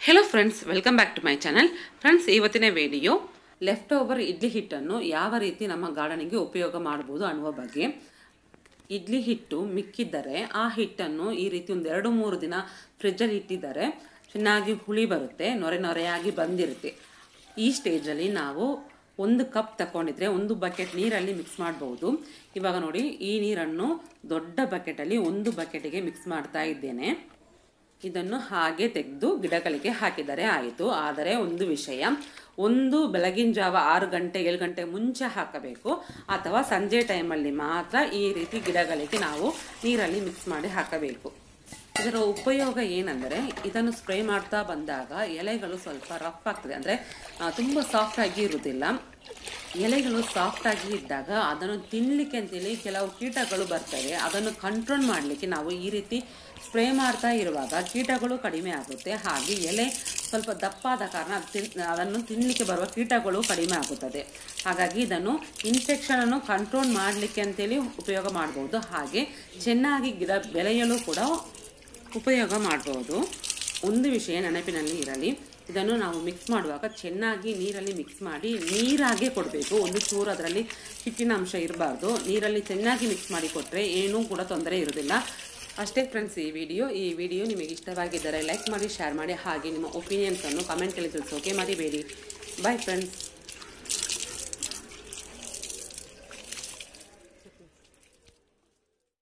hello friends welcome back to my channel friends ಇವತ್ತಿನ video left over idli ಹಿಟ್ಟನ್ನು ಯಾವ ರೀತಿ ನಮ್ಮ ಗಾರ್ಡನಿಗೆ ಉಪಯೋಗ ಮಾಡ್ಬೋದು ಅನ್ನುವ ಬಗ್ಗೆ ಇಡ್ಲಿ ಹಿಟ್ಟು ಮಿಕ್ಕಿದ್ದರೆ ಆ ಹಿಟ್ಟನ್ನು ಈ ರೀತಿ ಒಂದು ಎರಡು ಮೂರು ದಿನ ಫ್ರಿಜ್ಜಲ್ಲಿ ಇಟ್ಟಿದ್ದಾರೆ ಚೆನ್ನಾಗಿ ಹುಳಿ ಬರುತ್ತೆ ನೊರೆ ನೊರೆಯಾಗಿ ಬಂದಿರುತ್ತೆ ಈ ಸ್ಟೇಜಲ್ಲಿ ನಾವು ಒಂದು ಕಪ್ ತಗೊಂಡಿದ್ರೆ ಒಂದು ಬಕೆಟ್ ನೀರಲ್ಲಿ ಮಿಕ್ಸ್ ಮಾಡ್ಬೋದು ಇವಾಗ ನೋಡಿ ಈ ನೀರನ್ನು ದೊಡ್ಡ ಬಕೆಟಲ್ಲಿ ಒಂದು ಬಕೆಟಿಗೆ ಮಿಕ್ಸ್ ಮಾಡ್ತಾ ಇದ್ದೇನೆ ಇದನ್ನು ಹಾಗೆ ತೆಗೆದು ಗಿಡಗಳಿಗೆ ಹಾಕಿದರೆ ಆಯಿತು ಆದರೆ ಒಂದು ವಿಷಯ ಒಂದು ಬೆಳಗಿನ ಜಾವ ಆರು ಗಂಟೆ ಏಳು ಗಂಟೆ ಮುಂಚೆ ಹಾಕಬೇಕು ಅಥವಾ ಸಂಜೆ ಟೈಮಲ್ಲಿ ಮಾತ್ರ ಈ ರೀತಿ ಗಿಡಗಳಿಗೆ ನಾವು ನೀರಲ್ಲಿ ಮಿಕ್ಸ್ ಮಾಡಿ ಹಾಕಬೇಕು ಇದರ ಉಪಯೋಗ ಏನಂದರೆ ಇದನ್ನು ಸ್ಪ್ರೇ ಮಾಡ್ತಾ ಬಂದಾಗ ಎಲೆಗಳು ಸ್ವಲ್ಪ ರಫ್ ಆಗ್ತದೆ ಅಂದರೆ ತುಂಬ ಸಾಫ್ಟಾಗಿ ಇರುವುದಿಲ್ಲ ಎಲೆಗಳು ಸಾಫ್ಟಾಗಿ ಇದ್ದಾಗ ಅದನ್ನು ತಿನ್ನಲಿಕ್ಕೆ ಅಂತೇಳಿ ಕೆಲವು ಕೀಟಗಳು ಬರ್ತವೆ ಅದನ್ನು ಕಂಟ್ರೋಲ್ ಮಾಡಲಿಕ್ಕೆ ನಾವು ಈ ರೀತಿ ಸ್ಪ್ರೇ ಮಾಡ್ತಾ ಇರುವಾಗ ಕೀಟಗಳು ಕಡಿಮೆ ಆಗುತ್ತೆ ಹಾಗೆ ಎಲೆ ಸ್ವಲ್ಪ ದಪ್ಪಾದ ಕಾರಣ ತಿನ್ ಅದನ್ನು ತಿನ್ನಲಿಕ್ಕೆ ಬರುವ ಕೀಟಗಳು ಕಡಿಮೆ ಆಗುತ್ತದೆ ಹಾಗಾಗಿ ಇದನ್ನು ಇನ್ಫೆಕ್ಷನನ್ನು ಕಂಟ್ರೋಲ್ ಮಾಡಲಿಕ್ಕೆ ಅಂತೇಳಿ ಉಪಯೋಗ ಮಾಡ್ಬೋದು ಹಾಗೆ ಚೆನ್ನಾಗಿ ಗಿಡ ಬೆಳೆಯಲು ಕೂಡ ಉಪಯೋಗ ಮಾಡ್ಬೋದು ಒಂದು ವಿಷಯ ನೆನಪಿನಲ್ಲಿ ಇರಲಿ ಇದನ್ನು ನಾವು ಮಿಕ್ಸ್ ಮಾಡುವಾಗ ಚೆನ್ನಾಗಿ ನೀರಲ್ಲಿ ಮಿಕ್ಸ್ ಮಾಡಿ ನೀರಾಗೆ ಕೊಡಬೇಕು ಒಂದು ಚೂರು ಅದರಲ್ಲಿ ಹಿಟ್ಟಿನ ಅಂಶ ಇರಬಾರ್ದು ನೀರಲ್ಲಿ ಚೆನ್ನಾಗಿ ಮಿಕ್ಸ್ ಮಾಡಿ ಕೊಟ್ಟರೆ ಏನೂ ಕೂಡ ತೊಂದರೆ ಇರೋದಿಲ್ಲ ಅಷ್ಟೇ ಫ್ರೆಂಡ್ಸ್ ಈ ವಿಡಿಯೋ ಈ ವಿಡಿಯೋ ನಿಮಗೆ ಇಷ್ಟವಾಗಿದ್ದರೆ ಲೈಕ್ ಮಾಡಿ ಶೇರ್ ಮಾಡಿ ಹಾಗೆ ನಿಮ್ಮ ಒಪಿನಿಯನ್ಸನ್ನು ಕಮೆಂಟಲ್ಲಿ ತಿಳಿಸೋಕೆ ಮರಿಬೇಡಿ ಬಾಯ್ ಫ್ರೆಂಡ್ಸ್